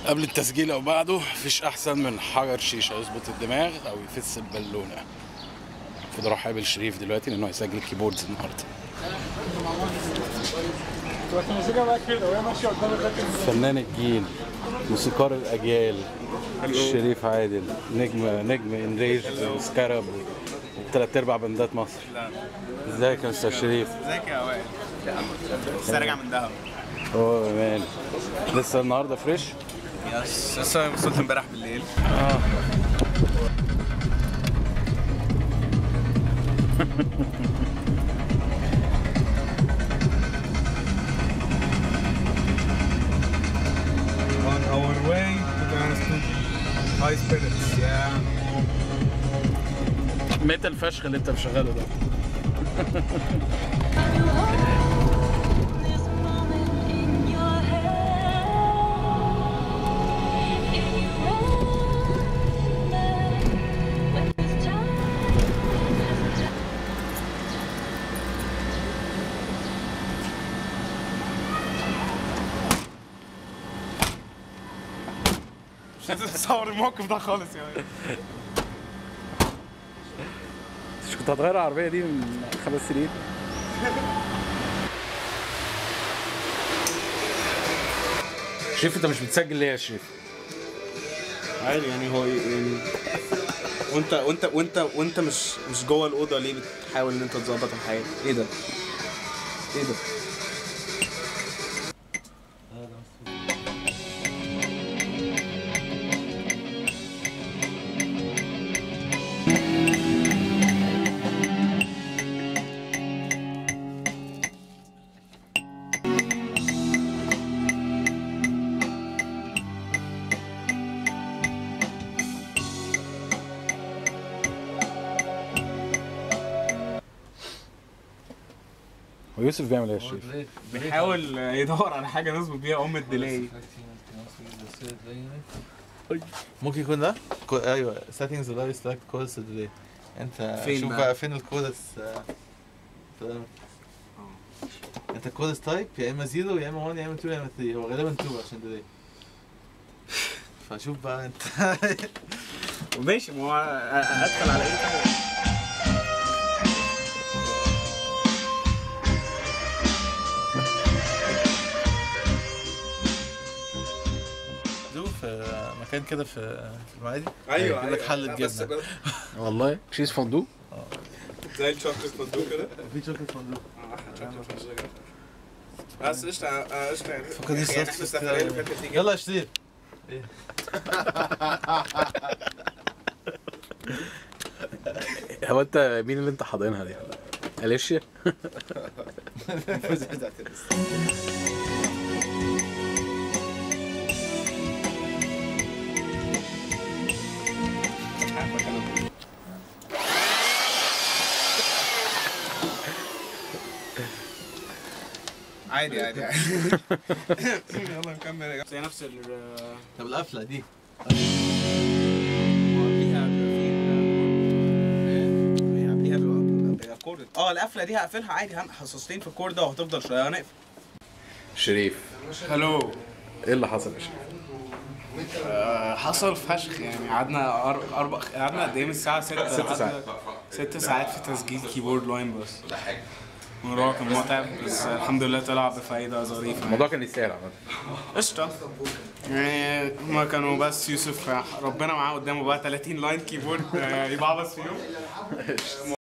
قبل التسجيل او بعده مفيش احسن من حجر شيشه يظبط الدماغ او يفس البالونه المفروض اروح اقابل شريف دلوقتي لانه هيسجل كيبوردز النهارده الموسيقى بقى كده وهي ماشيه قدام الراكب فنان الجيل موسيقار الاجيال شريف عادل نجم نجم انريج وسكارب وثلاث ارباع بندات مصر ازيك يا استاذ شريف ازيك يا وائل لسه راجع من دهب اوه مان لسه النهارده فريش يس لسه وصلت امبارح بالليل on our way to the high spirits yeah متى الفشخ اللي انت مشغله ده This moment in your head. If you remember when this time, this time. مش عايز اتصور الموقف ده خالص يعني مش كنت هتغير العربيه دي من خمس سنين شريف انت مش بتسجل ليه يا شريف؟ عادي يعني هو يعني وانت وانت وانت وانت مش مش جوه الاوضه ليه بتحاول ان انت تظبط الحياه ايه ده ايه ده ويوسف بيعمل ايه يا شريف؟ بيحاول يدور على حاجه نظبط بيها ام الديلي ممكن يكون ده كو... ايوه settings allow you select codes today انت فين شوف بقى؟ بقى, فين الكودس انت الكودس تايب يا اما 0 يا اما 1 يا اما 2 يا اما 3 هو غالبا 2 عشان ديلي فشوف بقى انت ماشي ما هو ادخل على ايه طيب؟ شوف في مكان كده في في المعادي ايوه يجيب لك حلة بس جبنة. والله تشيز فondue زي الشوكليت فندق كده في شوكليت فندق بس قشطه قشطه يعني فكرني يعني الصوت احنا صوت السفريه اللي كده. فاتت دي يلا يا شريف هو انت مين اللي انت حاضنها دي؟ اليشيا؟ عادي عادي عادي يلا نكمل زي نفس ال طب القفله دي اه القفله دي هقفلها عادي هم حصصتين في الكور ده وهتفضل شويه هنقفل شريف هلو ايه اللي حصل يا شريف؟ حصل فشخ يعني قعدنا أر- اربع قعدنا قد ايه من الساعه 6 ست ساعات. ست ساعات في تسجيل كيبورد لاين بس الموضوع كان متعب بس الحمد لله طلع بفايده ظريفه الموضوع كان يستاهل عامة قشطه يعني هما كانوا بس يوسف ربنا معاه قدامه بقى 30 لاين كيبورد آه، يبعبص فيهم